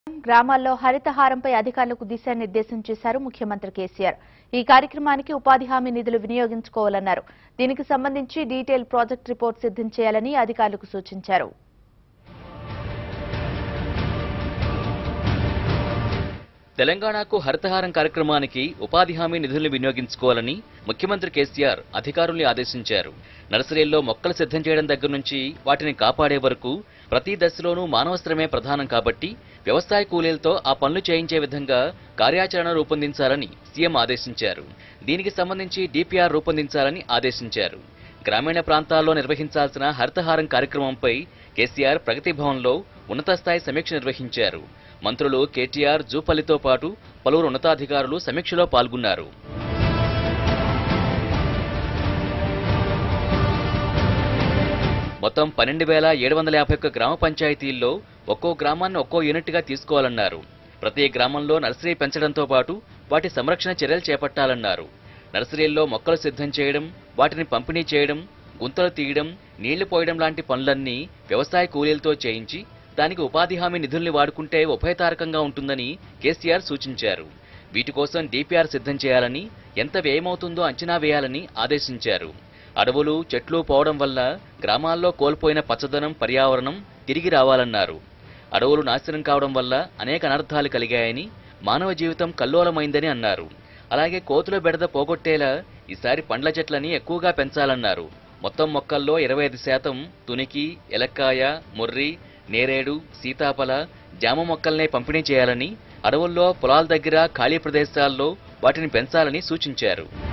గ్రామాల్లో హరితహారంపై అధికారులకు దిశానిర్దేశం చేశారు ముఖ్యమంత్రి కేసీఆర్ ఈ కార్యక్రమానికి ఉపాధి హామీ నిధులు వినియోగించుకోవాలన్నారు దీనికి సంబంధించి డీటెయిల్ ప్రాజెక్ట్ రిపోర్ట్ సిద్ధం చేయాలని అధికారులకు సూచించారు తెలంగాణకు హరితహారం కార్యక్రమానికి ఉపాధి హామీ నిధులను వినియోగించుకోవాలని ముఖ్యమంత్రి కేసీఆర్ అధికారుల్ని ఆదేశించారు నర్సరీల్లో మొక్కలు సిద్ధం చేయడం దగ్గర నుంచి వాటిని కాపాడే వరకు ప్రతి దశలోనూ మానవశ్రమే ప్రధానం కాబట్టి వ్యవసాయ కూలీలతో ఆ పనులు చేయించే విధంగా కార్యాచరణ రూపొందించాలని సీఎం ఆదేశించారు దీనికి సంబంధించి డిపిఆర్ రూపొందించాలని ఆదేశించారు గ్రామీణ ప్రాంతాల్లో నిర్వహించాల్సిన హరితహారం కార్యక్రమంపై కేసీఆర్ ప్రగతి భవన్లో ఉన్నత స్థాయి సమీక్ష నిర్వహించారు మంత్రులు కేటీఆర్ జూపల్లితో పాటు పలువురు ఉన్నతాధికారులు సమీక్షలో పాల్గొన్నారు మొత్తం పన్నెండు వేల ఏడు వందల యాభై ఒక్క గ్రామ పంచాయతీల్లో ఒక్కో గ్రామాన్ని ఒక్కో యూనిట్గా తీసుకోవాలన్నారు ప్రతి గ్రామంలో నర్సరీ పెంచడంతో పాటు వాటి సంరక్షణ చర్యలు చేపట్టాలన్నారు నర్సరీల్లో మొక్కలు సిద్ధం చేయడం వాటిని పంపిణీ చేయడం గుంతలు తీయడం నీళ్లు పోయడం లాంటి పనులన్నీ వ్యవసాయ కూలీలతో చేయించి దానికి ఉపాధి హామీ నిధుల్ని వాడుకుంటే ఉభయతారకంగా ఉంటుందని కేసీఆర్ సూచించారు వీటి కోసం డిపిఆర్ సిద్ధం చేయాలని ఎంత వ్యయమవుతుందో అంచనా వేయాలని ఆదేశించారు అడవులు చెట్లు పోవడం వల్ల గ్రామాల్లో కోల్పోయిన పచ్చదనం పర్యావరణం తిరిగి రావాలన్నారు అడవులు నాశనం కావడం వల్ల అనేక అనర్థాలు కలిగాయని మానవ జీవితం కల్లోలమైందని అన్నారు అలాగే కోతుల బెడద పోగొట్టేలా ఈసారి పండ్ల చెట్లని ఎక్కువగా పెంచాలన్నారు మొత్తం మొక్కల్లో ఇరవై ఐదు శాతం తునికి ఎలక్కాయ ముర్రి నేరేడు సీతాఫల జామ మొక్కల్నే పంపిణీ చేయాలని అడవుల్లో పొలాల దగ్గర ఖాళీ ప్రదేశాల్లో వాటిని పెంచాలని సూచించారు